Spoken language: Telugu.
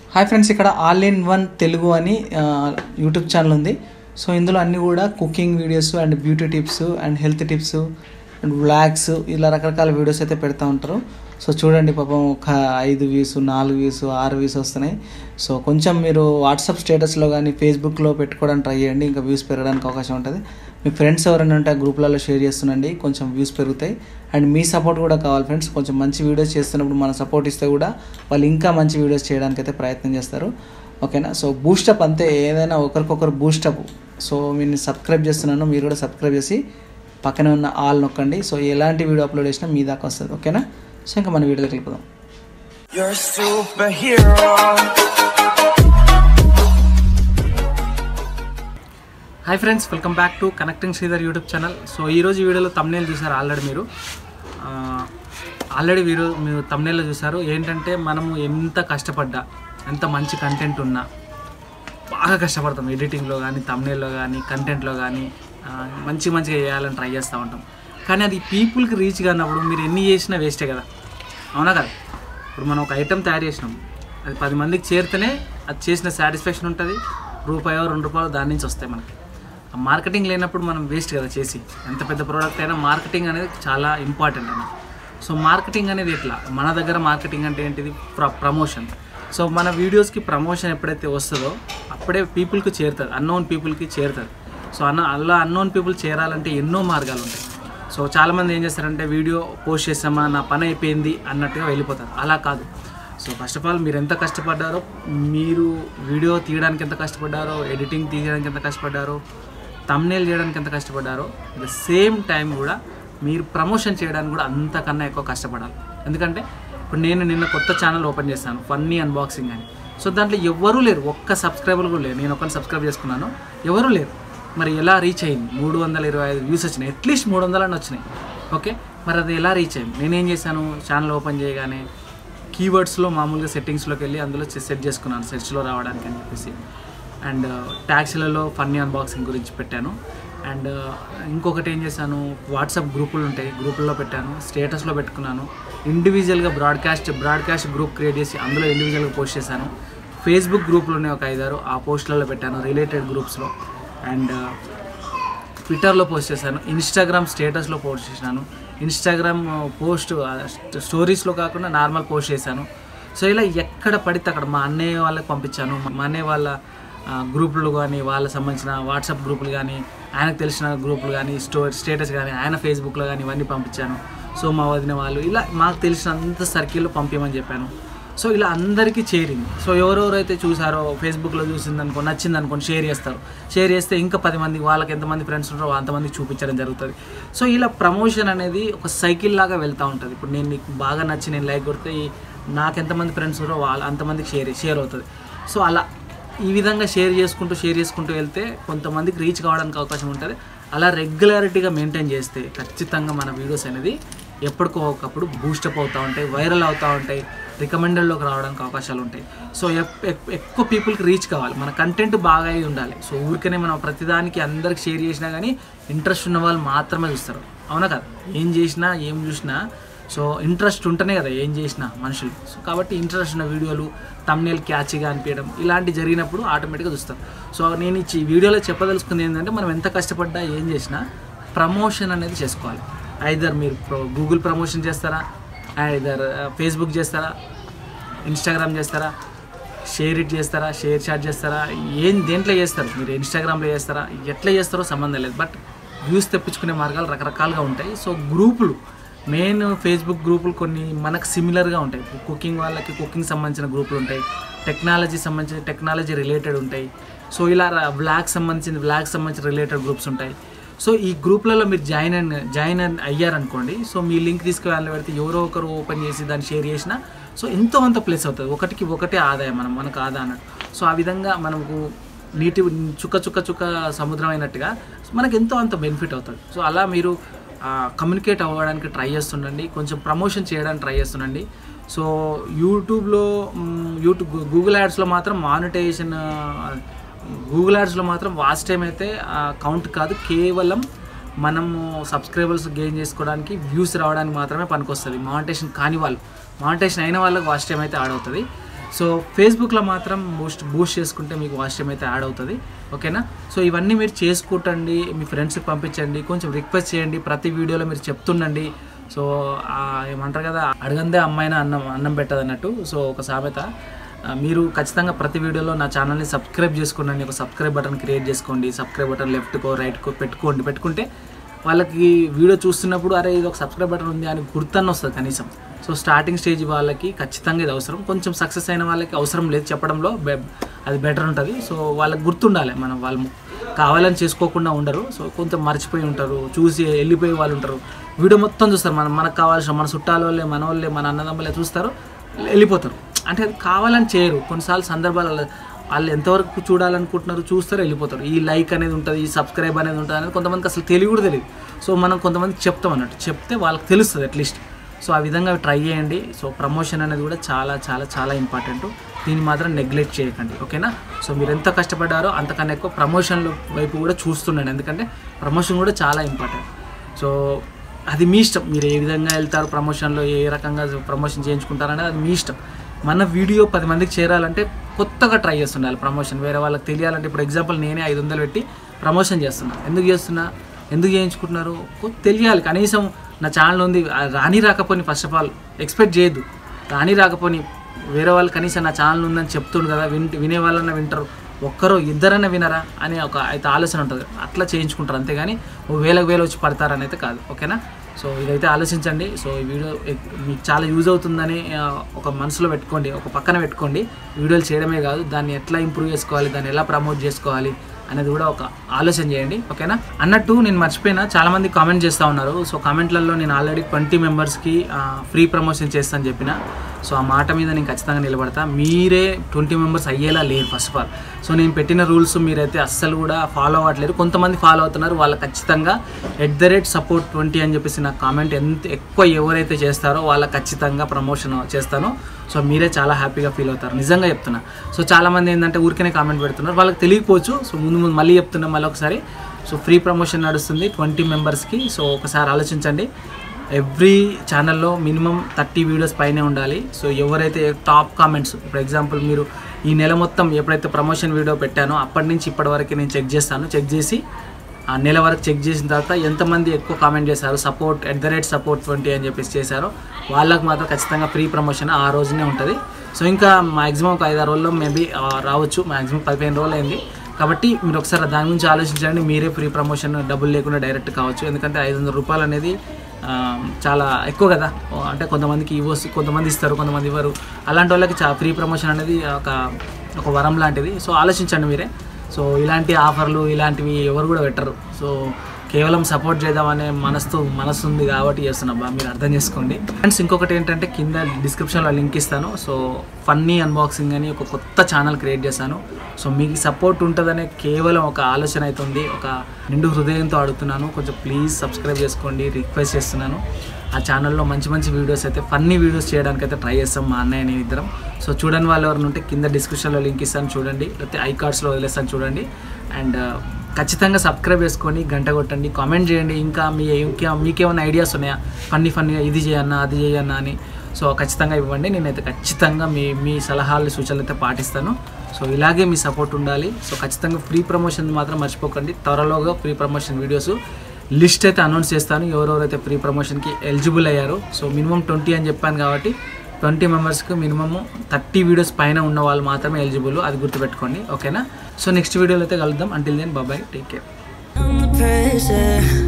హాయ్ ఫ్రెండ్స్ ఇక్కడ ఆల్ ఇన్ వన్ తెలుగు అని ఆ, యూట్యూబ్ ఛానల్ ఉంది సో ఇందులో అన్నీ కూడా cooking videos and beauty tips and health tips and vlogs ఇలా రకరకాల వీడియోస్ అయితే పెడతా ఉంటారు సో చూడండి పాపం ఒక ఐదు వ్యూస్ నాలుగు వ్యూస్ ఆరు వ్యూస్ వస్తున్నాయి సో కొంచెం మీరు వాట్సాప్ స్టేటస్లో కానీ ఫేస్బుక్లో పెట్టుకోవడానికి ట్రై చేయండి ఇంకా వ్యూస్ పెరగడానికి అవకాశం ఉంటుంది మీ ఫ్రెండ్స్ ఎవరైనా ఉంటే ఆ గ్రూప్లలో షేర్ చేస్తుండండి కొంచెం వ్యూస్ పెరుగుతాయి అండ్ మీ సపోర్ట్ కూడా కావాలి ఫ్రెండ్స్ కొంచెం మంచి వీడియోస్ చేస్తున్నప్పుడు మన సపోర్ట్ ఇస్తే కూడా వాళ్ళు ఇంకా మంచి వీడియోస్ చేయడానికి అయితే ప్రయత్నం చేస్తారు ఓకేనా సో బూస్టప్ అంతే ఏదైనా ఒకరికొకరు బూస్టప్ సో నేను సబ్స్క్రైబ్ చేస్తున్నాను మీరు కూడా సబ్స్క్రైబ్ చేసి పక్కనే ఉన్న ఆల్ నొక్కండి సో ఎలాంటి వీడియో అప్లోడ్ చేసినా మీ దాకా వస్తుంది ఓకేనా సో ఇంకా మన వీడియోలోకి వెళ్ళిపోదాం You're a superhero. Hi friends welcome back to connecting Sridhar YouTube channel so ఈరోజు వీడియోలో తమ్నేల్ చూసారు ఆల్రెడీ మీరు ఆల్రెడీ వీడియో మీరు తమ్నేల్లో చూసారు ఏంటంటే మనము ఎంత కష్టపడ్డా ఎంత మంచి కంటెంట్ ఉన్నా బాగా కష్టపడతాం ఎడిటింగ్లో కానీ తమ్నేల్లో కానీ కంటెంట్లో కానీ మంచి మంచిగా చేయాలని ట్రై చేస్తూ ఉంటాం కానీ అది పీపుల్కి రీచ్ కానప్పుడు మీరు ఎన్ని చేసినా వేస్టే కదా అవునా కదా ఇప్పుడు మనం ఒక ఐటెం తయారు చేసినాం అది పది మందికి చేరితేనే అది చేసిన సాటిస్ఫాక్షన్ ఉంటుంది రూపాయో రెండు రూపాయలు దాని నుంచి వస్తాయి మనకి ఆ మార్కెటింగ్ లేనప్పుడు మనం వేస్ట్ కదా చేసి ఎంత పెద్ద ప్రోడక్ట్ అయినా మార్కెటింగ్ అనేది చాలా ఇంపార్టెంట్ అన్నమాట సో మార్కెటింగ్ అనేది ఎట్లా మన దగ్గర మార్కెటింగ్ అంటే ఏంటిది ప్ర ప్రమోషన్ సో మన వీడియోస్కి ప్రమోషన్ ఎప్పుడైతే వస్తుందో అప్పుడే పీపుల్కి చేరుతుంది అన్నోన్ పీపుల్కి చేరుతుంది సో అన్న అలా అన్నోన్ పీపుల్ చేరాలంటే ఎన్నో మార్గాలు ఉంటాయి సో చాలామంది ఏం చేస్తారంటే వీడియో పోస్ట్ చేసామా నా పని అయిపోయింది అన్నట్టుగా వెళ్ళిపోతారు అలా కాదు సో ఫస్ట్ ఆఫ్ ఆల్ మీరు ఎంత కష్టపడ్డారో మీరు వీడియో తీయడానికి ఎంత కష్టపడ్డారో ఎడిటింగ్ తీయడానికి ఎంత కష్టపడ్డారో తమ్నేల్ చేయడానికి ఎంత కష్టపడ్డారో అట్ ద సేమ్ టైం కూడా మీరు ప్రమోషన్ చేయడానికి కూడా అంతకన్నా ఎక్కువ కష్టపడాలి ఎందుకంటే ఇప్పుడు నేను నిన్న కొత్త ఛానల్ ఓపెన్ చేశాను ఫన్నీ అన్బాక్సింగ్ అని సో దాంట్లో ఎవరూ లేరు ఒక్క సబ్స్క్రైబర్ కూడా లేరు నేను ఒకరిని సబ్స్క్రైబ్ చేసుకున్నాను ఎవరూ లేరు మరి ఎలా రీచ్ అయింది మూడు వందల ఇరవై ఐదు వ్యూస్ వచ్చినాయి అట్లీస్ట్ మూడు వందలని వచ్చినాయి ఓకే మరి అది ఎలా రీచ్ అయింది నేనేం చేశాను ఛానల్ ఓపెన్ చేయగానే కీవర్డ్స్లో మామూలుగా సెట్టింగ్స్లోకి వెళ్ళి అందులో సెట్ చేసుకున్నాను సెర్చ్లో రావడానికి అని చెప్పేసి అండ్ ట్యాక్సీలలో ఫన్నీ అన్బాక్సింగ్ గురించి పెట్టాను అండ్ ఇంకొకటి ఏం చేశాను వాట్సాప్ గ్రూపులు ఉంటాయి గ్రూపుల్లో పెట్టాను స్టేటస్లో పెట్టుకున్నాను ఇండివిజువల్గా బ్రాడ్కాస్ట్ బ్రాడ్కాస్ట్ గ్రూప్ క్రియేట్ చేసి అందులో ఇండివిజువల్గా పోస్ట్ చేశాను ఫేస్బుక్ గ్రూపులు ఉన్నాయి ఒక ఐదారు ఆ పోస్టులలో పెట్టాను రిలేటెడ్ గ్రూప్స్లో అండ్ ట్విట్టర్లో పోస్ట్ చేశాను ఇన్స్టాగ్రామ్ స్టేటస్లో పోస్ట్ చేశాను ఇన్స్టాగ్రామ్ పోస్ట్ స్టోరీస్లో కాకుండా నార్మల్ పోస్ట్ చేశాను సో ఇలా ఎక్కడ పడితే అక్కడ మా అన్నయ్య వాళ్ళకి పంపించాను మా అన్నయ్య వాళ్ళ ఆ, గ్రూపులు కానీ వాళ్ళకి సంబంధించిన వాట్సాప్ గ్రూపులు కానీ ఆయనకు తెలిసిన గ్రూపులు కానీ స్టో స్టేటస్ కానీ ఆయన ఫేస్బుక్లో కానీ ఇవన్నీ పంపించాను సో మా వదిన వాళ్ళు ఇలా మాకు తెలిసినంత సర్కిల్లో పంపించమని చెప్పాను సో ఇలా అందరికీ చేరింది సో ఎవరెవరైతే చూసారో ఫేస్బుక్లో చూసింది అనుకో నచ్చింది అనుకోని షేర్ చేస్తారు షేర్ చేస్తే ఇంకా పది మంది వాళ్ళకి ఎంతమంది ఫ్రెండ్స్ ఉంటారో అంతమందికి చూపించడం జరుగుతుంది సో ఇలా ప్రమోషన్ అనేది ఒక సైకిల్ లాగా వెళ్తూ ఉంటుంది ఇప్పుడు నేను నీకు బాగా నచ్చి నేను లైక్ కొడితే ఈ- నాకు ఎంతమంది ఫ్రెండ్స్ ఉన్నారో వాళ్ళు అంతమందికి షేర్ షేర్ అవుతుంది సో అలా ఈ విధంగా షేర్ చేసుకుంటూ షేర్ చేసుకుంటూ వెళ్తే కొంతమందికి రీచ్ కావడానికి అవకాశం ఉంటుంది అలా రెగ్యులారిటీగా మెయింటైన్ చేస్తే ఖచ్చితంగా మన వీడియోస్ అనేది ఎప్పటికో ఒకప్పుడు బూస్టప్ అవుతూ ఉంటాయి వైరల్ అవుతూ ఉంటాయి రికమెండెడ్లోకి రావడానికి అవకాశాలు ఉంటాయి సో ఎక్- ఎక్- ఎక్కువ పీపుల్కి రీచ్ కావాలి మన కంటెంట్ బాగా అయి ఉండాలి సో ఊరికనే మనం ప్రతిదానికి అందరికి షేర్ చేసినా కానీ ఇంట్రెస్ట్ ఉన్న వాళ్ళు మాత్రమే చూస్తారు అవునా కదా ఏం చేసినా ఏం చూసినా సో ఇంట్రెస్ట్ ఉంటేనే కదా ఏం చేసినా మనుషులు సో కాబట్టి ఇంట్రెస్ట్ ఉన్న వీడియోలు తమ్నేల్ క్యాచ్గా అనిపించడం ఇలాంటి జరిగినప్పుడు ఆటోమేటిక్గా చూస్తారు సో నేను ఇచ్చి ఈ వీడియోలో చెప్పదలుచుకుంది ఏంటంటే మనం ఎంత కష్టపడ్డా ఏం చేసినా ప్రమోషన్ అనేది చేసుకోవాలి ఐదర్ మీరు గూగుల్ ప్రమోషన్ చేస్తారా ఐదర్ ఫేస్బుక్ చేస్తారా ఇన్స్టాగ్రామ్ చేస్తారా షేర్ ఇట్ చేస్తారా షేర్ చాట్ చేస్తారా ఏం దేంట్లో చేస్తారు మీరు ఇన్స్టాగ్రామ్లో చేస్తారా ఎట్లా చేస్తారో సంబంధం లేదు బట్ వ్యూస్ తెప్పించుకునే మార్గాలు రకరకాలుగా ఉంటాయి సో గ్రూపులు మెయిన్ ఫేస్బుక్ గ్రూపులు కొన్ని మనకు సిమిలర్గా ఉంటాయి కుకింగ్ వాళ్ళకి కుకింగ్ సంబంధించిన గ్రూపులు ఉంటాయి టెక్నాలజీ సంబంధించిన టెక్నాలజీ రిలేటెడ్ ఉంటాయి సో ఇలా బ్లాగ్ సంబంధించిన బ్లాగ్ సంబంధించిన రిలేటెడ్ గ్రూప్స్ ఉంటాయి సో ఈ గ్రూప్లలో మీరు జాయిన్ అయిన జాయిన్ అన్- అయ్యారనుకోండి సో మీ లింక్ తీసుకువెళ్ళి పెడితే ఎవరో ఒకరు ఓపెన్ చేసి దాన్ని షేర్ చేసినా సో ఎంతో అంత ప్లేస్ అవుతుంది ఒకటికి ఒకటే ఆదాయం మనం మనకు ఆదా అన్నట్టు సో ఆ విధంగా మనకు నీటి చుక్క చుక్క చుక్క సముద్రం అయినట్టుగా మనకు ఎంతో అంత బెనిఫిట్ అవుతుంది సో అలా మీరు కమ్యూనికేట్ అవ్వడానికి ట్రై చేస్తుండండి కొంచెం ప్రమోషన్ చేయడానికి ట్రై చేస్తుండండి సో యూట్యూబ్లో మ్, యూట్యూబ్ గూగుల్ యాడ్స్లో మాత్రం మానిటైజేషన్ గూగుల్ యాడ్స్లో మాత్రం వాచ్ టైం అయితే కౌంట్ కాదు కేవలం మనము సబ్స్క్రైబర్స్ గెయిన్ చేసుకోవడానికి వ్యూస్ రావడానికి మాత్రమే పనికొస్తుంది మానిటేషన్ కాని వాళ్ళు మానిటేషన్ అయిన వాళ్ళకి వాచ్ టైం అయితే యాడ్ అవుతుంది సో ఫేస్బుక్లో మాత్రం బూస్ట్ బూస్ట్ చేసుకుంటే మీకు వాచ్ టైం అయితే యాడ్ అవుతుంది ఓకేనా సో ఇవన్నీ మీరు చేసుకుంటండి మీ ఫ్రెండ్స్కి పంపించండి కొంచెం రిక్వెస్ట్ చేయండి ప్రతి వీడియోలో మీరు చెప్తుండండి సో ఆ ఏమంటారు కదా అడగందే అమ్మాయిన అన్నం అన్నం పెట్టదు అన్నట్టు సో ఒక సామెత ఆ, మీరు ఖచ్చితంగా ప్రతి వీడియోలో నా ఛానల్ని సబ్స్క్రైబ్ చేసుకోండి ఒక సబ్స్క్రైబ్ బటన్ క్రియేట్ చేసుకోండి సబ్స్క్రైబ్ బటన్ లెఫ్ట్కో రైట్కో పెట్టుకోండి పెట్టుకుంటే వాళ్ళకి వీడియో చూస్తున్నప్పుడు అరే ఇది ఒక సబ్స్క్రైబ్ బటన్ ఉంది అని గుర్తన్న వస్తుంది కనీసం సో స్టార్టింగ్ స్టేజ్ వాళ్ళకి ఖచ్చితంగా ఇది అవసరం కొంచెం సక్సెస్ అయిన వాళ్ళకి అవసరం లేదు చెప్పడంలో బె- అది బెటర్ ఉంటుంది సో వాళ్ళకి గుర్తుండాలి మనం వాళ్ళు కావాలని చేసుకోకుండా ఉండరు సో కొంత మర్చిపోయి ఉంటారు చూసి వెళ్ళిపోయి వాళ్ళు ఉంటారు వీడియో మొత్తం చూస్తారు మనం మనకు కావాల్సిన మన చుట్టాల వాళ్ళే మన వాళ్ళే మన అన్నదమ్ములే చూస్తారు వెళ్ళిపోతారు అంటే అది కావాలని చేయరు కొన్నిసార్లు సందర్భాలు వాళ్ళు ఎంతవరకు చూడాలనుకుంటున్నారు చూస్తారు వెళ్ళిపోతారు ఈ లైక్ అనేది ఉంటుంది ఈ సబ్స్క్రైబ్ అనేది ఉంటుంది అనేది కొంతమందికి అసలు తెలివి కూడా తెలియదు సో మనం కొంతమందికి చెప్తాం అన్నట్టు చెప్తే వాళ్ళకి తెలుస్తుంది అట్లీస్ట్ సో ఆ విధంగా ట్రై చేయండి సో ప్రమోషన్ అనేది కూడా చాలా చాలా చాలా ఇంపార్టెంట్ దీన్ని మాత్రం నెగ్లెక్ట్ చేయకండి ఓకేనా సో మీరు ఎంత కష్టపడ్డారో అంతకన్నా ఎక్కువ ప్రమోషన్ల వైపు కూడా చూస్తుండండి ఎందుకంటే ప్రమోషన్ కూడా చాలా ఇంపార్టెంట్ సో అది మీ ఇష్టం మీరు ఏ విధంగా వెళ్తారు ప్రమోషన్లో ఏ రకంగా ప్రమోషన్ చేయించుకుంటారనేది అది మీ ఇష్టం మన వీడియో పది మందికి చేరాలంటే కొత్తగా ట్రై చేస్తుండాలి ప్రమోషన్ వేరే వాళ్ళకి తెలియాలంటే ఇప్పుడు ఎగ్జాంపుల్ నేనే ఐదు వందలు పెట్టి ప్రమోషన్ చేస్తున్నా ఎందుకు చేస్తున్నా ఎందుకు చేయించుకుంటున్నారు కొ- తెలియాలి కనీసం నా ఛానల్ ఉంది ఆ రాని రాకపోని ఫస్ట్ ఆఫ్ ఆల్ ఎక్స్పెక్ట్ చేయొద్దు రాని రాకపోని వేరే వాళ్ళు కనీసం నా ఛానల్ ఉందని చెప్తుండు కదా విన్ వినే వాళ్ళన్నా వింటారు ఒక్కరు ఇద్దరన్నా వినరా అని ఒక అయితే ఆలోచన ఉంటుంది అట్లా చేయించుకుంటారు అంతేగాని ఓ వేలకు వేలు వచ్చి పడతారని అయితే కాదు ఓకేనా సో ఇదైతే ఆలోచించండి సో ఈ వీడియో ఎక్- మీకు చాలా యూజ్ అవుతుందని ఆ, ఒక మనసులో పెట్టుకోండి ఒక పక్కన పెట్టుకోండి వీడియోలు చేయడమే కాదు దాన్ని ఎట్లా ఇంప్రూవ్ చేసుకోవాలి దాన్ని ఎలా ప్రమోట్ చేసుకోవాలి అనేది కూడా ఒక ఆలోచన చేయండి ఓకేనా అన్నట్టు నేను మర్చిపోయినా చాలా మంది కామెంట్ చేస్తూ ఉన్నారు సో కామెంట్లలో నేను ఆల్రెడీ ట్వంటీ మెంబర్స్కి ఫ్రీ ప్రమోషన్ చేస్తాను చెప్పిన సో ఆ మాట మీద నేను ఖచ్చితంగా నిలబడతా మీరే ట్వంటీ మెంబర్స్ అయ్యేలా లేరు ఫస్ట్ ఆఫ్ ఆల్ సో నేను పెట్టిన రూల్స్ మీరైతే అస్సలు కూడా ఫాలో అవ్వట్లేరు కొంతమంది ఫాలో అవుతున్నారు వాళ్ళు ఖచ్చితంగా at the rate support twenty అని చెప్పేసి నాకు కామెంట్ ఎంత ఎక్కువ ఎవరైతే చేస్తారో వాళ్ళకి ఖచ్చితంగా ప్రమోషన్ చేస్తాను సో మీరే చాలా హ్యాపీగా ఫీల్ అవుతారు నిజంగా చెప్తున్నా సో చాలామంది ఏంటంటే ఊరికనే కామెంట్ పెడుతున్నారు వాళ్ళకి తెలియకపోవచ్చు సో ముందు ముందు మళ్ళీ చెప్తున్నా మళ్ళీ ఒకసారి సో ఫ్రీ ప్రమోషన్ నడుస్తుంది ట్వంటీ మెంబర్స్కి సో ఒకసారి ఆలోచించండి ఎవ్రీ ఛానల్లో మినిమం థర్టీ వీడియోస్ పైనే ఉండాలి సో ఎవరైతే టాప్ కామెంట్స్ ఇప్పుడు ఎగ్జాంపుల్ మీరు ఈ నెల మొత్తం ఎప్పుడైతే ప్రమోషన్ వీడియో పెట్టానో అప్పటి నుంచి ఇప్పటి వరకు నేను చెక్ చేస్తాను చెక్ చేసి ఆ నెల వరకు చెక్ చేసిన తర్వాత ఎంతమంది ఎక్కువ కామెంట్ చేశారు support at the rate support twenty అని చెప్పేసి చేశారో వాళ్ళకి మాత్రం ఖచ్చితంగా ఫ్రీ ప్రమోషన్ ఆ రోజునే ఉంటుంది సో ఇంకా మ్యాక్సిమం ఒక ఐదారు రోజుల్లో మేబీ రావచ్చు మ్యాక్సిమం పదిహేను రోజులు అయింది కాబట్టి మీరు ఒకసారి దాని గురించి ఆలోచించండి మీరే ఫ్రీ ప్రమోషన్ డబ్బులు లేకుండా డైరెక్ట్ కావచ్చు ఎందుకంటే ఐదు వందల రూపాయలు అనేది ఆ, చాలా ఎక్కువ కదా ఓ, అంటే కొంతమందికి ఇవ్వచ్చు కొంతమంది ఇస్తారు కొంతమంది ఇవ్వరు అలాంటి వాళ్ళకి చా ఫ్రీ ప్రమోషన్ అనేది ఒక ఒక వరం లాంటిది సో ఆలోచించండి మీరే సో ఇలాంటి ఆఫర్లు ఇలాంటివి ఎవరు కూడా పెట్టరు సో కేవలం సపోర్ట్ చేద్దామనే మనసు మనసు ఉంది కాబట్టి చేస్తున్నాబ్బా మీరు అర్థం చేసుకోండి ఫ్రెండ్స్ ఇంకొకటి ఏంటంటే కింద డిస్క్రిప్షన్లో లింక్ ఇస్తాను సో ఫన్నీ అన్బాక్సింగ్ అని ఒక కొత్త ఛానల్ క్రియేట్ చేశాను సో మీకు సపోర్ట్ ఉంటుందనే కేవలం ఒక ఆలోచన అవుతుంది ఒక నిండు హృదయంతో అడుగుతున్నాను కొంచెం ప్లీజ్ సబ్స్క్రైబ్ చేసుకోండి రిక్వెస్ట్ చేస్తున్నాను ఆ ఛానల్లో మంచి మంచి వీడియోస్ అయితే ఫన్నీ వీడియోస్ చేయడానికి అయితే ట్రై చేస్తాం మా అన్నయ్య నేను ఇద్దరం సో చూడని వాళ్ళు ఎవరైనా ఉంటే కింద డిస్క్రిప్షన్లో లింక్ ఇస్తాను చూడండి లేకపోతే ఐ కార్డ్స్లో వదిలేస్తాను చూడండి అండ్ ఖచ్చితంగా సబ్స్క్రైబ్ చేసుకొని గంట కొట్టండి కామెంట్ చేయండి ఇంకా మీ ఇంకా మీకేమైనా ఐడియాస్ ఉన్నాయా ఫన్నీ ఫన్నీగా ఇది చేయన్నా అది చేయన్నా అని సో ఖచ్చితంగా ఇవ్వండి నేనైతే ఖచ్చితంగా మీ మీ సలహాలు సూచనలు అయితే పాటిస్తాను సో ఇలాగే మీ సపోర్ట్ ఉండాలి సో ఖచ్చితంగా ఫ్రీ ప్రమోషన్ మాత్రం మర్చిపోకండి త్వరలోగా ఫ్రీ ప్రమోషన్ వీడియోస్ లిస్ట్ అయితే అనౌన్స్ చేస్తాను ఎవరెవరైతే ఫ్రీ ప్రమోషన్కి ఎలిజిబుల్ అయ్యారో సో మినిమం ట్వంటీ అని చెప్పాను కాబట్టి ట్వంటీ మెంబర్స్కి మినిమమ్ థర్టీ వీడియోస్ పైన ఉన్న వాళ్ళు మాత్రమే ఎలిజిబుల్ అది గుర్తుపెట్టుకోండి ఓకేనా సో నెక్స్ట్ వీడియోలో అయితే కలుద్దాం until then bye bye take care I'm the pressure.